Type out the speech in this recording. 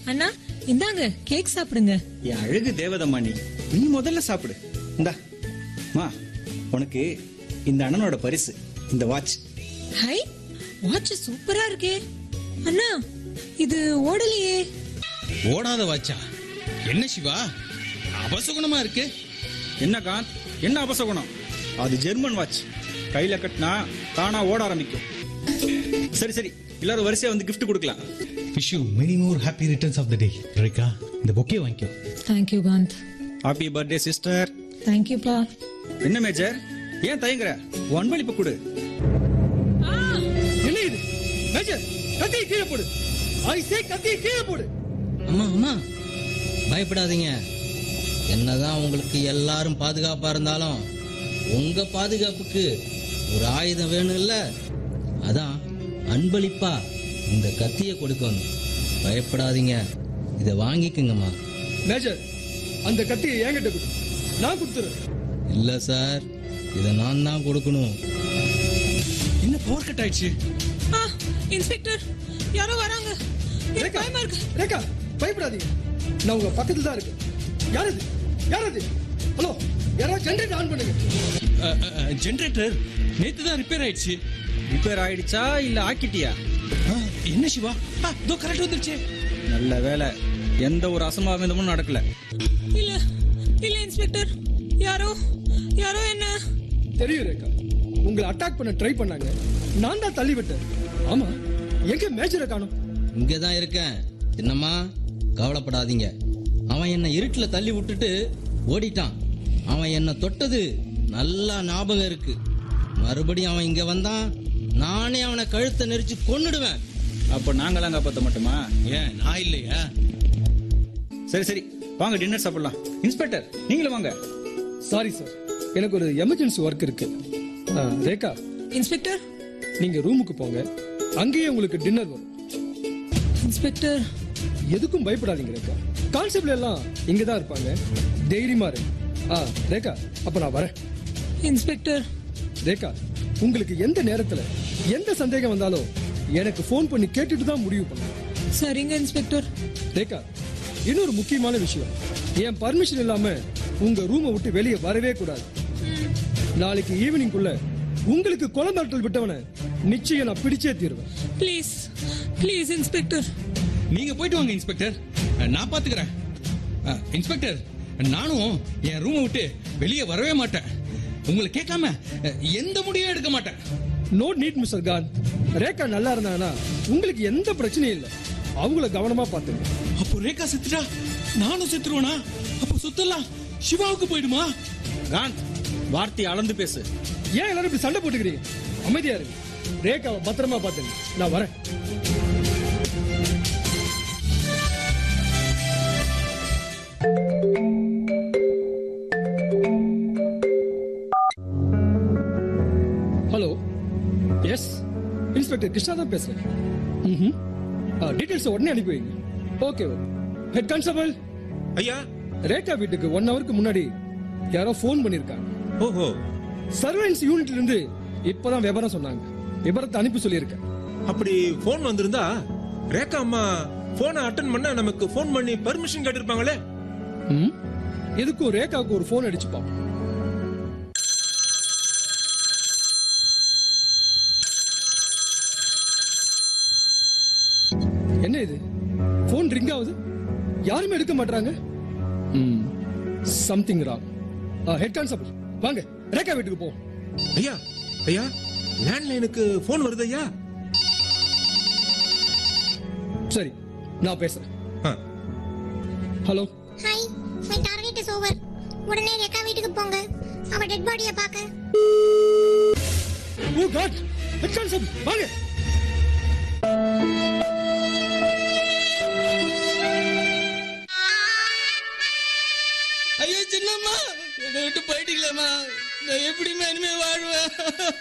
அண்ணா இந்தாங்க கேக் சாப்பிடுங்க என் அழகு தேவதம்மா நீ நீ முதல்ல சாப்பிடு இந்தா மா உனக்கு இந்த அண்ணனோட பரிசு இந்த வாட்ச் ஹை வாட்ச் சூப்பரா இருக்கே அண்ணா இது ஓடலையே ஓடாத வாச்சா என்ன சிவா அபசகுணமா இருக்கு என்ன காந்த் என்ன அபசகுணம் அது ஜெர்மன் வாட்ச் கையில கட்டினா தானா ஓட ஆரம்பிக்கும் சரி சரி எல்லாரும் வரிசையா வந்து gift கொடுக்கலாம் wish you many more happy returns of the day Rekha இந்த பொக்கே வாங்கிக்கோ thank you Kanth happy birthday sister தேங்க்யூப்பா என்ன மேஜர் ஏன் தயங்குற உன் அன்பளிப்பு கொடு என்ன இது மேஜர் கத்தியை கீழே போடு ஐ சே கத்தியை கீழே போடு அம்மா அம்மா பயப்படாதீங்க என்னதான் உங்களுக்கு எல்லாரும் பாதுகாப்பா இருந்தாலும் உங்க பாதுகாப்புக்கு ஒரு ஆயுதம் வேணும்ல அதான் அன்பளிப்பா இந்த கத்தியை கொடுக்கணும் பயப்படாதீங்க இதை வாங்கிக்கங்கம்மா மேஜர் அந்த கத்தியை என்கிட்ட கொடு நான் கொடுத்துறேன் இல்ல சார் இதை நான் தான் கொடுக்கணும் என்ன பவர் கட் ஆயிடுச்சு ஆ இன்ஸ்பெக்டர் யாரோ வராங்க எனக்கு ரேகா பயமா இருக்கு ரேகா பயப்படாதீங்க நான் உங்க பக்கத்துல தான் இருக்கேன் யார் இது யார் அது ஹலோ யாராவது ஜென்ரேட்டர் ஆன் பண்ணுங்க ஜெனரேட்டர் நேத்து தான் ரிப்பேர் ஆயிடுச்சு ரிப்பேர் ஆயிடுச்சா இல்ல ஆக்கிட்டியா ஆ, என்ன சிவா ஆ, இதோ கரெக்ட் வந்துருச்சு நல்ல வேலை எந்த ஒரு அசம்பாவிதமும் நடக்கல இல்ல இல்ல இன்ஸ்பெக்டர் யாரோ யாரோ என்ன தெரியும் ரேகா உங்களை அட்டாக் பண்ண ட்ரை பண்ணாங்க நான் தான் தள்ளி விட்டேன் ஆமா எங்க மேஜரை காணோம் இங்கே தான் இருக்கேன் என்னம்மா கவலைப்படாதீங்க அவன் என்னை இருட்டில் தள்ளி விட்டுட்டு ஓடிட்டான் அவன் என்னை தொட்டது நல்லா ஞாபகம் இருக்கு மறுபடியும் அவன் இங்க வந்தான் நானே அவனை கழுத்தை நெரிச்சு கொன்னுடுவேன் அப்ப நாங்களாம் காப்பாத்த மாட்டோமா ஏன் நான் இல்லையா சரி சரி வாங்க டின்னர் சாப்பிடலாம் இன்ஸ்பெக்டர் நீங்களும் வாங்க சாரி சார் எனக்கு ஒரு எமர்ஜென்சி ஒர்க் இருக்கு ஆ, ரேகா இன்ஸ்பெக்டர் நீங்க ரூமுக்கு போங்க அங்கேயே உங்களுக்கு டின்னர் வரும் இன்ஸ்பெக்டர் எதுக்கும் பயப்படாதீங்க ரேகா கான்செப்ட்ல எல்லாம் இங்க தான் இருப்பாங்க தைரியமா இரு ஆ ரேகா அப்ப நான் வரேன் இன்ஸ்பெக்டர் ரேகா உங்களுக்கு எந்த நேரத்துல எந்த சந்தேகம் வந்தாலும் எனக்கு ஃபோன் பண்ணி கேட்டுட்டு தான் முடிவு பண்ணுங்க சரிங்க இன்ஸ்பெக்டர் ரேகா இன்னொரு முக்கியமான விஷயம் என் பர்மிஷன் இல்லாம உங்க ரூமை விட்டு வெளியே வரவே கூடாது நாளைக்கு ஈவினிங்குள்ள உங்களுக்கு கொலை மிரட்டல் விட்டவனை நிச்சயம் நான் பிடிச்சே தீருவேன் ப்ளீஸ் ப்ளீஸ் இன்ஸ்பெக்டர் நீங்க போயிட்டு வாங்க இன்ஸ்பெக்டர் நான் பாத்துக்கிறேன் ஆ, இன்ஸ்பெக்டர் நானும் என் ரூமை விட்டு வெளியே வரவே மாட்டேன் உங்களை கேட்காம அ, எந்த முடிவும் எடுக்க மாட்டேன் no need mister Khan Rekha நல்லா இருந்தாங்கன்னா உங்களுக்கு எந்த பிரச்சனையும் இல்லை அவங்கள கவனமா பாத்துங்க அப்போ ரேகா செத்துட்டா நானும் செத்துருவேனா அப்போ சொத்தெல்லாம் சிவாவுக்கு போயிடுமா காந்த் வார்த்தையை அளந்து பேசு ஏன் எல்லாரும் இப்படி சண்டை போட்டுக்கிறீங்க அமைதியா இருங்க ரேகாவை பத்திரமா பாத்துங்க நான் வரேன் ஹலோ எஸ் இன்ஸ்பெக்டர் கிருஷ்ணா தான் பேசுறேன் ம் டீடைல்ஸ் உடனே அனுப்பி வைங்க ஓகே ஓகே ஹெட் கான்ஸ்டபிள் ஐயா ரேகா வீட்டுக்கு ஒன் ஹவருக்கு முன்னாடி யாரோ ஃபோன் பண்ணிருக்காங்க ஓஹோ சர்வன்ஸ் யூனிட்ல இருந்து இப்பதான் விவரம் சொன்னாங்க விவரத்தை அனுப்பி சொல்லியிருக்கேன் அப்படி போன் வந்திருந்தா ரேகா அம்மா போனை அட்டன் பண்ண நமக்கு போன் பண்ணி பர்மிஷன் கேட்டிருப்பாங்களே ம்? எதுக்கும் ரேகாவுக்கு ஒரு ஃபோன் அடிச்சு பாப்போம் என்ன இது ஃபோன் ரிங் ஆகுது யாருமே எடுக்க மாட்டாங்க சம்திங் ராங் ஹெட் கான்ஸ்டபிள் வாங்க ரேகா வீட்டுக்கு போ ஐயா ஐயா லேண்ட்லைனுக்கு போன் வருது ஐயா சரி நான் பேசுறேன் ஆ, hello hi my target is over உடனே ரெக்கா வீட்டுக்கு போங்க அவ டெட் பாடியை பார்க்க ஓ காட் ஹெட் கான்ஸ்டபிள் வாங்க ஐயோ சின்னம்மா என்னை விட்டு போயிட்டீங்களேம்மா நான் எப்படிம்மா இனிமே வாழ்வேன்